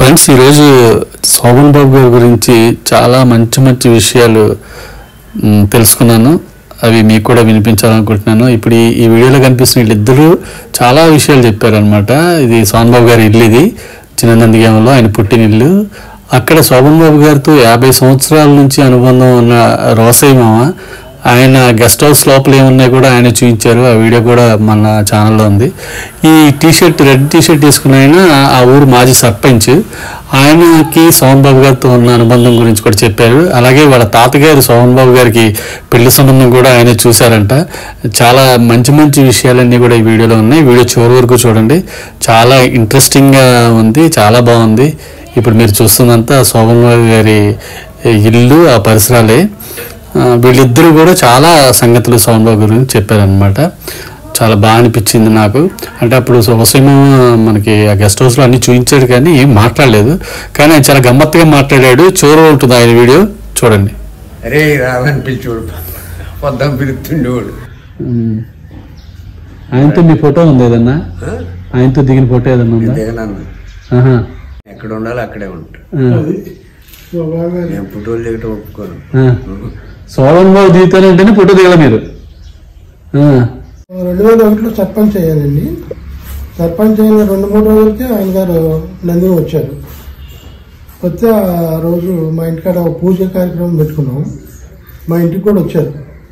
Friends ఈరోజు శోభన్ బాబు గారి గురించి చాలా మంచి మంచి విషయాలు మ్, తెలుసుకున్నాను అవి మీకు కూడా వినిపించాలనుకుంటున్నాను ఇప్పుడు ఈ- ఈ వీడియోలో కనిపిస్తున్న వీళ్ళిద్దరూ చాలా విషయాలు చెప్పారనమాట ఇది సోహన్ బాబు గారి ఇల్లు ఇది చిన్న నందిగామలో ఆయన పుట్టిన ఇల్లు అక్కడ శోభన్ బాబు గారితో యాభై సంవత్సరాల నుంచి అనుబంధం ఉన్న రోసయ్య మామ ఆయన గెస్ట్ హౌస్ లోపల ఏమున్నాయి కూడా ఆయన చూపించారు ఆ వీడియో కూడా మన ఛానల్లో ఉంది ఈ T shirt red T shirt వేసుకున్న ఆయన ఆ ఊరు మాజీ సర్పంచ్ ఆయనకి సోహన్ బాబు గారితో ఉన్న అనుబంధం గురించి కూడా చెప్పారు అలాగే వాళ్ళ తాతగారు సోహన్ బాబు గారికి పెళ్లి సంబంధం కూడా ఆయన చూశారంట చాలా మంచి మంచి విషయాలన్నీ కూడా ఈ వీడియోలో ఉన్నాయి వీడియో చివరి వరకు చూడండి చాలా ఇంట్రెస్టింగ్గా ఉంది చాలా బాగుంది ఇప్పుడు మీరు చూస్తున్నంతా శోభన్ బాబు గారి ఇల్లు ఆ పరిసరాలే ఆ, వీళ్ళిద్దరూ కూడా చాలా సంగతులు సోహన్ బాబు గురించి చెప్పారనమాట చాలా బాగా అనిపించింది నాకు అంటే అప్పుడు వసీమ మనకి ఆ గెస్ట్ హౌస్లో అన్ని చూపించాడు కానీ ఏం మాట్లాడలేదు కానీ ఆయన చాలా గమ్మత్తుగా మాట్లాడాడు చోరు ఉంటుంది ఆయన వీడియో చూడండి అరే రావని పిలిచోడు వద్దాం పిలుస్తుండేవాడు ఉమ్. ఆయనతో మీ ఫోటో ఉంది ఏదన్నా ఆ? ఆయనతో దిగిన ఫోటో ఏదన్నా ఉందా దిగనన్ను ఆహా. ఎక్కడ ఉండాలో అక్కడే ఉంటా ఆ. నేను ఫోటోలు దిగటం ఒప్పుకోను ఆ. సోహన్ బాబు దిగుతానంటేనే ఫోటో దిగాల మీరు ఆ. రెండు వేల ఒకటిలో సర్పంచ్ అయ్యానండి సర్పంచ్ అయిన రెండు మూడు రోజులకే ఆయన గారు నందిని వచ్చారు వస్తే ఆ రోజు మా ఇంటికాడ ఒక పూజ కార్యక్రమం పెట్టుకున్నాం మా ఇంటికి కూడా వచ్చారు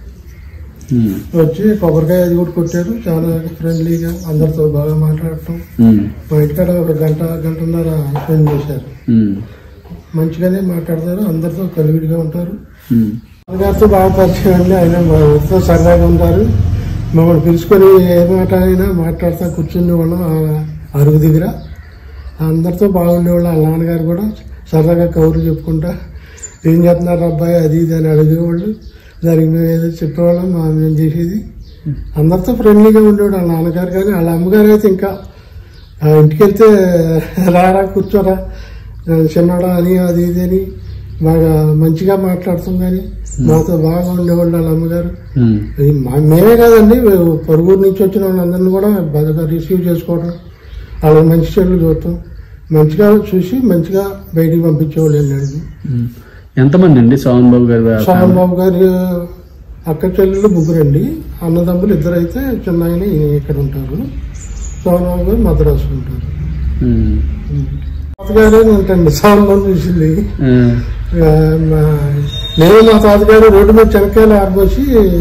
ఉమ్. వచ్చి కొబ్బరికాయ అది కూడా కొట్టారు చాలా ఫ్రెండ్లీగా అందరితో బాగా మాట్లాడటం ఉమ్. మా ఇంటికాడ ఒక గంట గంటన్నర స్పెండ్ చేశారు ఉమ్. మంచిగానే మాట్లాడతారు అందరితో కలివిడిగా ఉంటారు ఉమ్. గారితో బాగా పరిచయం అండి ఆయన మాతో సరదాగా ఉంటారు మమ్మల్ని పిలుచుకొని ఏ మాట అయినా మాట్లాడుతూ కూర్చుని వాళ్ళం ఆ అరుగు దగ్గర అందరితో బాగుండేవాళ్ళు వాళ్ళ నాన్నగారు కూడా సరదాగా కౌరులు చెప్పుకుంటా ఏం చేస్తున్నారు అబ్బాయి అది ఇది అని అడిగేవాళ్ళు దానికి మేము ఏదో చెప్పేవాళ్ళం మా మేము చేసేది అందరితో ఫ్రెండ్లీగా ఉండేవాడు వాళ్ళ నాన్నగారు కానీ వాళ్ళ అమ్మగారు అయితే ఇంకా ఆ ఇంటికి వెళ్తే రారా కూర్చోరా చిన్నడా అని అది ఇది అని బాగా మంచిగా మాట్లాడుతాం కానీ మాతో బాగా ఉండేవాళ్ళు వాళ్ళ అమ్మగారు ఉమ్. ఈ మా- మేమే కాదండి పొరుగురు నుంచి వచ్చిన వాళ్ళందరినీ కూడా బాగా రిసీవ్ చేసుకోవడం వాళ్ళకి మంచి చెట్లు చూడటం మంచిగా చూసి మంచిగా బయటికి పంపించేవాళ్ళు వెళ్ళండి ఉమ్. ఎంతమంది అండి సోహన్ బాబు గారు సోహన్ బాబు గారి అక్క చెల్లెలు ముగ్గురండి అన్నదమ్ములు ఇద్దరు అయితే చిన్న ఆయన ఈయన ఇక్కడ ఉంటారు సోహన్ బాబు గారు మద్రాసు ఉంటారు ఉమ్. తాతగారే ఉంటాండి సోహన్ బాబు చూసింది ఆ. ఆ, మా- నేను మా తాతగారు రోడ్డు మీద చెనక్కాయలు ఆరిపోసి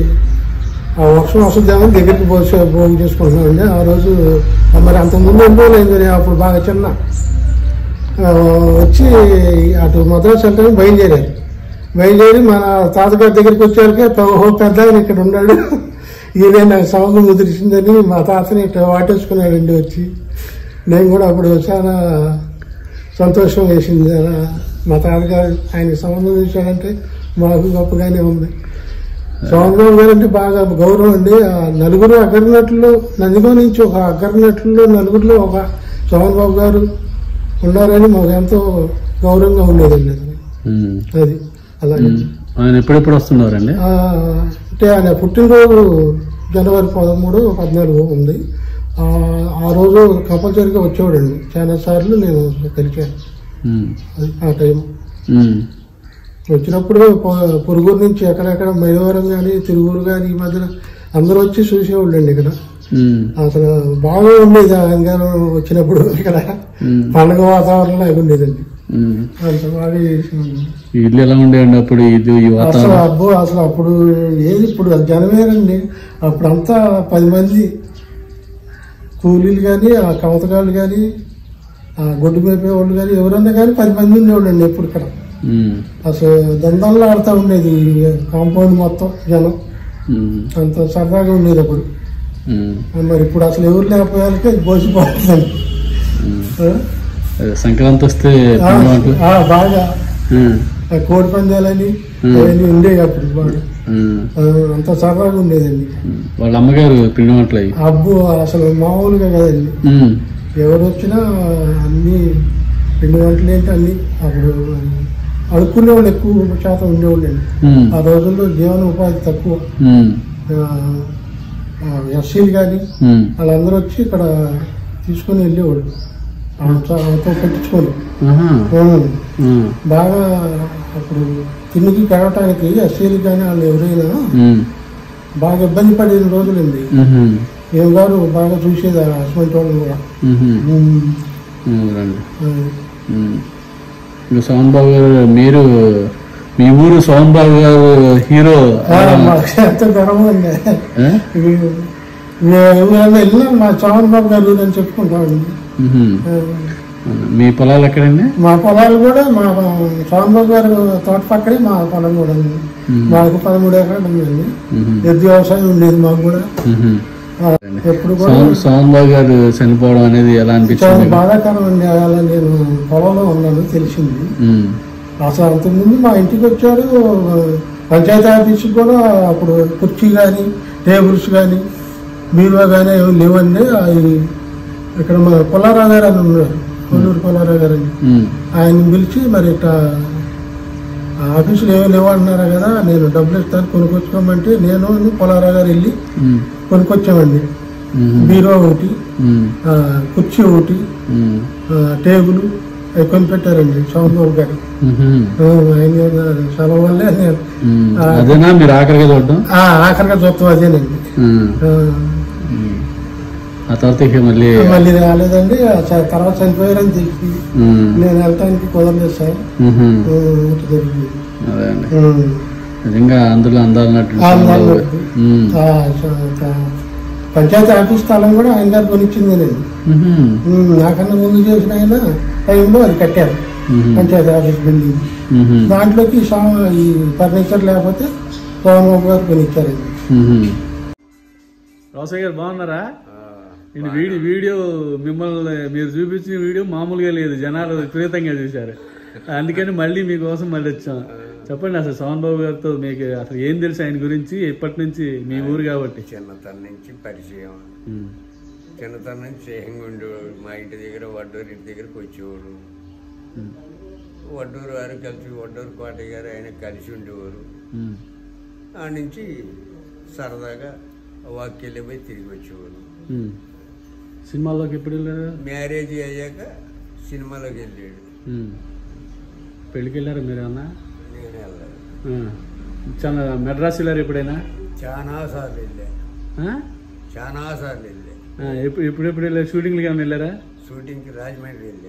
ఆ వర్షం వస్తుందేమో దగ్గరికి పోసి భోగి చేసుకుంటున్నామండి ఆ రోజు ఆ మరి అంత ముందు ఉండిపోలేదు నేను అప్పుడు బాగా చిన్న ఆ, వచ్చి అటు మద్రాసు వెళ్ళడానికి బయలుదేరారు బయలుదేరి మన తాతగారి దగ్గరికి వచ్చాక ఓహో పెద్ద ఆయన ఇక్కడ ఉన్నాడు ఈయన నాకు సంబంధం ముదిరిసిందని మా తాతని ఇట్లా వాటేసుకున్నాడండి వచ్చి నేను కూడా అప్పుడు చాలా సంతోషం వేసింది అలా మా తాతగారు ఆయన సంబంధం చేశాడంటే మాకు గొప్పగానే ఉంది సోమరావు గారు అంటే బాగా గౌరవం అండి ఆ నలుగురు అగ్రనటులు నందిగో నుంచి ఒక అగ్రనటుల్లో నలుగురిలో ఒక సోమన్ బాబు గారు ఉన్నారని మాకు ఎంతో గౌరవంగా ఉండేదండి అది ఉమ్. అది అలాగే ఉమ్. ఆయన ఎప్పుడెప్పుడు వస్తున్నారండి ఆ, అంటే ఆయన పుట్టినరోజు జనవరి పదమూడు పద్నాలుగు ఉంది ఆ, ఆ రోజు కంపల్సరీగా వచ్చేవాడండి చాలా సార్లు నేను కలిశాను ఉమ్. అది ఆ టైం ఉమ్. వచ్చినప్పుడు పొ- పొరుగురు నుంచి ఎక్కడెక్కడ మైలవరం కానీ తిరువురు కానీ ఈ మధ్యన అందరూ వచ్చి చూసేవాళ్ళండి ఇక్కడ ఉమ్. అసలు బాగా ఉండేది ఆయన గారు వచ్చినప్పుడు ఇక్కడ ఉమ్. పండగ వాతావరణం లాగా ఉండేదండి ఉమ్. అంత బాగా చేసేవాళ్ళు. ఈ ఇల్లు ఎలా ఉండేయండి అప్పుడు ఇది ఈ అసలు వాతావరణం అబ్బో అసలు అప్పుడు ఏది ఇప్పుడు జనమేనండి అప్పుడంతా పది మంది కూలీలు కానీ ఆ కవతగాళ్ళు కానీ ఆ గొడ్డు మేపే వాళ్ళు కానీ ఎవరన్నా కానీ పది మంది ఉండేవాళ్ళండి ఎప్పుడు ఇక్కడ ఉమ్. అసలు దందాల్లో ఆడుతూ ఉండేది ఈ కాంపౌండ్ మొత్తం జనం ఉమ్. అంత సరదాగా ఉండేది అప్పుడు ఉమ్. మరి ఇప్పుడు అసలు ఎవరు లేకపోయాకే బోసిపోతుందండి ఉమ్. ఆ? అదే సంక్రాంతి వస్తే ఆ, పిండి వంటలు ఆ, బాగా ఉమ్. ఆ కోడి పందాలని ఉమ్. అవన్నీ ఉండేవి అప్పుడు బాగా ఉమ్. ఆ, అంత సరదాగా ఉండేదండి ఉమ్. వాళ్ళ అమ్మగారు పిండి వంటలు అయ్యి అబ్బు అసలు మామూలుగా కదండి ఉమ్. ఎవరు వచ్చినా అన్ని పిండి వంటలు ఏంటి అన్ని అప్పుడు అడుక్కునే వాళ్ళు ఎక్కువ శాతం ఉండేవాళ్ళు అండి ఉమ్. ఆ రోజుల్లో జీవన ఉపాధి తక్కువ ఉమ్. ఎస్సీలు కానీ ఉమ్. వాళ్ళందరూ వచ్చి ఇక్కడ తీసుకొని వెళ్ళేవాళ్ళు ఆమెతో ఆమెతో పెట్టించుకోండి ఆహా. ఉమ్. బాగా అప్పుడు తిండికి గడవటానికి ఎస్సీలు కానీ వాళ్ళు ఎవరైనా ఉమ్. బాగా ఇబ్బంది పడిన రోజులండి ఉహుం. ఏం గారు బాగా చూసేది ఆ హస్బెండ్ వాళ్ళని కూడా ఉహుం. ఉమ్, ఉమ్, రండి ఉమ్. ఉమ్. ఇంకా సోహన్ బాబు గారు మీరు మీ ఊరు సోహన్ బాబు గారు హీరో ఆ, మాకు ఎంతో గర్వం అండి ఆ? ఎవరైనా వెళ్ళినా మా చవన్ బాబు గారు అని చెప్పుకుంటామండి ఉహుం. ఆ, మీ పొలాలు ఎక్కడండి మా పొలాలు కూడా మా చవన్ బాబు గారు తోట పక్కనే మా పొలం కూడా ఉంది ఉహుం. మాకు పదమూడు ఎకరాలు ఉందండి ఉహుం. ఎద్దు వ్యవసాయం ఉండేది మాకు కూడా ఉహుం. ఆ, ఎప్పుడు కూడా సోహన్ సోహన్ బాబు గారు చనిపోవడం అనేది ఎలా చాలా అనిపించింది మీకు? బాధాకరం అండి అలా నేను పొలంలో ఉన్నాను తెలిసింది ఉమ్. అసలు అంతకుముందు మా ఇంటికి వచ్చారు పంచాయతీ ఆఫీస్కి కూడా అప్పుడు కుర్చీ కానీ టేబుల్స్ కానీ బీరువా కానీ ఏమి లేవండి అవి ఇక్కడ మా పుల్లారావు గారు అని ఉన్నారు కొల్లూరు పుల్లారావు గారు అని ఉమ్. ఆయన పిలిచి మరి ఇట్లా ఆ ఆఫీసులు ఏమీ లేవు అంటున్నారు కదా నేను డబ్బులు ఇస్తాను కొనుక్కొచ్చుకోమంటే నేను పుల్లారావు గారు వెళ్ళి ఉమ్. కొనుక్కొచ్చామండి ఉమ్. బీరువా ఒకటి ఉమ్. ఆ, కుర్చీ ఒకటి ఉమ్. ఆ, టేబుల్ అవి కొనిపెట్టారండి సోమబాబు గారు ఉహుం. ఆ, ఆయన గారు సెలవు వల్లే నేను ఉమ్. ఆ. అదేనా మీరు ఆఖరిగా చూడడం ఆ, ఆఖరిగా చూస్తాం అదేనండి ఉమ్. ఆ, ఉమ్. ఆ తర్వాత ఇక మళ్ళీ మళ్ళీ రాలేదండి ఆ చ- తర్వాత చనిపోయారని తెలిసి ఉమ్. నేను వెళ్ళటానికి కుదరలేదు సార్ ఉహుం. ఆ, ఇటు జరిగింది అదే అండి ఆ, నిజంగా అందులో అందాలన్నట్టు ఆ, అందాలు. ఉమ్. ఆ, చ- చ- పంచాయతీ ఆఫీస్ స్థలం కూడా ఆయన గారు కొనిచ్చింది నేను ఉహుం. నాకన్నా ముందు చేసిన ఆయన టైంలో అది కట్టారు ఉహుం. పంచాయతీ ఆఫీస్ బిల్డింగ్ ఉహుం. దాంట్లోకి ఈ సా- ఈ ఫర్నిచర్ లేకపోతే సోమబాబు గారు కొనిచ్చారండి ఉహుం. రోసయ్య గారు బాగున్నారా నేను వీడియో వీడియో మిమ్మల్ని మీరు చూపించిన వీడియో మామూలుగా లేదు జనాలు విపరీతంగా చూశారు అందుకని మళ్ళీ మీకోసం మళ్ళీ వచ్చాం చెప్పండి అసలు సోహన్ బాబు గారితో మీకు అసలు ఏం తెలుసు ఆయన గురించి ఎప్పటి నుంచి మీ ఊరు కాబట్టి చిన్నతనం నుంచి పరిచయం ఉమ్. చిన్నతనం నుంచి స్నేహంగా ఉండేవాడు మా ఇంటి దగ్గర వడ్డూరు ఇంటి దగ్గరకు వచ్చేవాడు ఉమ్. వడ్డూరు వారు కలిసి వడ్డూరు కోటయ్య గారు ఆయన కలిసి ఉండేవారు ఉమ్. ఆ నుంచి సరదాగా వాక్యలే పోయి తిరిగి వచ్చేవారు ఉమ్. సినిమాల్లోకి ఎప్పుడు వెళ్ళారు మ్యారేజ్ అయ్యాక సినిమాలోకి వెళ్ళాడు ఉమ్. పెళ్ళికి వెళ్ళారా మీరేమన్నా నేను వెళ్ళాను ఆ. చాలా మెడ్రాస్ వెళ్ళారు ఎప్పుడైనా చాలా సార్లు వెళ్ళా ఆ? చాలా సార్లు వెళ్ళా ఆ, ఎప్పుడు ఎప్పుడెప్పుడు వెళ్ళారు షూటింగ్లు ఏమైనా వెళ్ళారా షూటింగ్కి రాజమండ్రి వెళ్ళా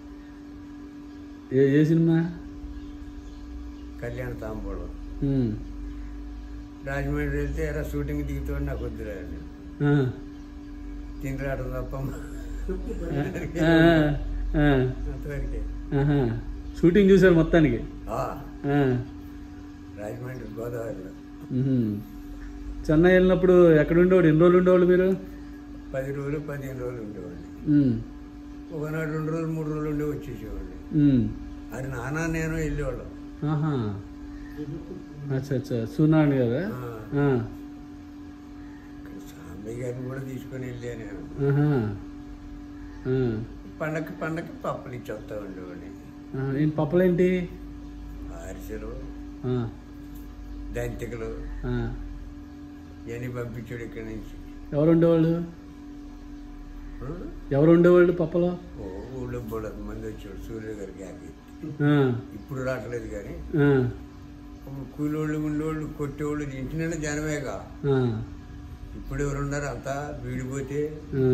ఏ ఏ సినిమా కళ్యాణ తాంబూలం ఉమ్. రాజమండ్రి వెళ్తే ఎరా షూటింగ్ దిగుతాడు నాకు వద్దురా అని ఆ. తిని రావడం తప్ప ఆ, ఆ, ఆ. అంతవరకే ఆహా. షూటింగ్ చూశారు మొత్తానికి ఆ, ఆ. రాజమండ్రి గోదావరిలో ఉహుం. చెన్నై వెళ్ళినప్పుడు ఎక్కడ ఉండేవాడు ఎన్ని రోజులు ఉండేవాళ్ళు మీరు పది రోజులు పదిహేను రోజులు ఉండేవాడిని ఉమ్. ఒకనాడు రెండు రోజులు మూడు రోజులు ఉండి వచ్చేసేవాడిని ఉమ్. అది నాన్న నేను వెళ్ళేవాళ్ళం ఆహా అచ్చా అచ్చా సూనారాయణ గారా ఆ, ఆ. ఇక్కడ సాంబయ్య గారిని కూడా తీసుకొని వెళ్ళా నేను ఆహా. ఆ. పండగకి పండగకి పప్పులు ఇచ్చి వస్తా ఉండేవాడిని ఆ. ఏంటి పప్పలేంటి అరిసెలు ఆ. దంతికలు ఆ. ఇవన్నీ పంపించాడు ఇక్కడి నుంచి ఎవరు ఉండేవాళ్ళు ఆ? ఎవరు ఉండేవాళ్ళు పప్పలో ఓ ఊళ్ళో బోళ్ళ మంది వచ్చాడు సూర్య గారికి యాకి ఆ. ఇప్పుడు రావట్లేదు కానీ ఆ. అప్పుడు కూలోళ్ళు ఉండేవాళ్ళు కొట్టేవాళ్ళు ఇంటినైనా జనమేగా ఆ. ఇప్పుడు ఎవరు ఉన్నారు అంతా వీడిపోతే ఆ.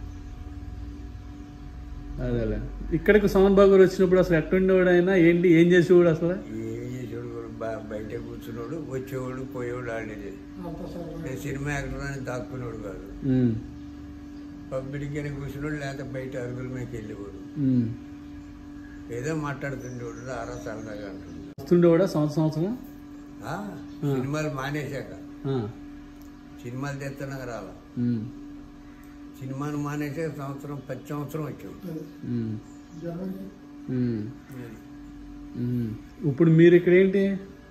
అదేలే ఇక్కడికి సోమన్ బాబు గారు వచ్చినప్పుడు అసలు ఎట్టుండేవాడు ఆయన ఏంటి ఏం చేసేవాడు అసలు ఏం చేసేవాడు కూడా బ- బయట కూర్చున్నాడు వచ్చేవాడు పోయేవాడు ఆడేది నేను సినిమా యాక్టర్ అని దాక్కునేవాడు కాదు ఉమ్. పబ్లిక్ అని కూర్చున్నాడు లేకపోతే బయట అరుగుల మీదకి వెళ్ళేవాడు ఉమ్. ఏదో మాట్లాడుతుండేవాడు రారా సరదాగా అంటుండే వస్తుండేవాడా సంవత్సరం సంవత్సరం ఆ, సినిమాలు మానేశాక ఆ. సినిమాలు తెస్తున్నాక రాలా ఉమ్. సినిమాను మానేసాక సంవత్సరం పది సంవత్సరం వచ్చాం ఉమ్. ఉమ్. ఉమ్. ఇప్పుడు మీరు ఇక్కడ ఏంటి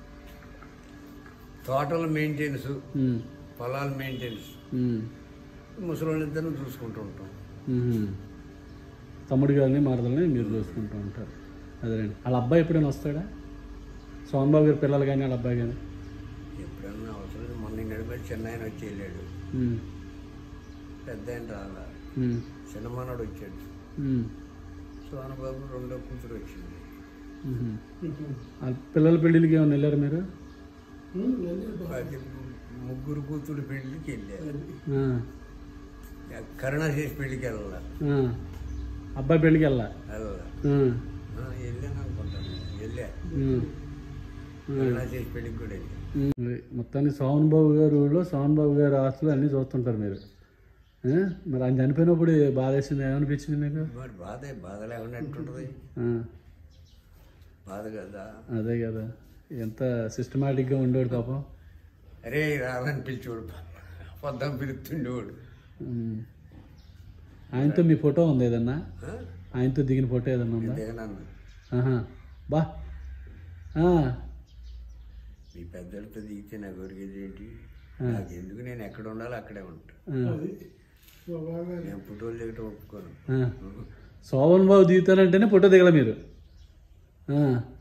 టోటల్ మెయింటెనెన్స్ ఉమ్. పొలాల మెయింటెనెన్స్ ఉమ్. ముసలిద్దరిని చూసుకుంటూ ఉంటాం ఉమ్. తమ్ముడు గారిని మరదల్ని మీరు చూసుకుంటూ ఉంటారు అదేనండి వాళ్ళ అబ్బాయి ఎప్పుడైనా వస్తాడా సోమన్ బాబు గారి పిల్లలు కానీ వాళ్ళ అబ్బాయి కానీ ఎప్పుడన్నా అవసరం మొన్న నడిపి చిన్న ఆయన వచ్చి వెళ్ళాడు ఉమ్. పెద్ద ఆయన రాలా ఉమ్. చిన్నమానాడు వచ్చాడు ఉమ్. సోనబాబు రెండో కూతురు వచ్చింది మ్మ్. ఆ పిల్లల పెళ్ళిళ్ళకి ఏమైనా వెళ్ళారు మీరు అది ముగ్గురు కూతురు పెళ్ళికి వెళ్ళారు ఆ, కరుణ చేసి పెళ్ళికి వెళ్ళాల ఆ. అబ్బాయి పెళ్ళికి వెళ్ళా వెళ్ళాల ఆ, వెళ్ళాను అనుకుంటాను వెళ్ళా మ్మ్. కరుణ చేసి పెళ్ళికి కూడా వెళ్ళా మ్మ్. మొత్తానికి సోహన్ బాబు గారు ఊళ్ళో సోహన్ బాబు గారి ఆస్తులు అన్నీ చూస్తుంటారు మీరు ఆ? మరి ఆయన చనిపోయినప్పుడు బాధ వేసింది ఏమనిపించింది మీకు మరి బాధ బాధ లేకుండా ఎట్టుంటుంది ఆ, బాధ కదా అదే కదా ఎంత సిస్టమేటిక్గా ఉండేవాడు పాపం అరే రాదని పిలిచోడు పొద్దున పిలుస్తుండేవాడు మ్మ్. ఆయనతో మీ ఫోటో ఉంది ఏదన్నా ఆ? ఆయనతో దిగిన ఫోటో ఏదన్నా ఉందా దిగనన్ను ఆహా. బా ఆ, మీ పెద్దలతో దిగితే నాకు ఒరిగేది ఏంటి ఆ. నాకు ఎందుకు నేను ఎక్కడ ఉండాలో అక్కడే ఉంటా ఆ, నేను ఫోటోలు దిగటం ఒప్పుకోను ఆ. శోభన్ బాబు దిగుతానంటేనే ఫోటో దిగల మీరు ఆ,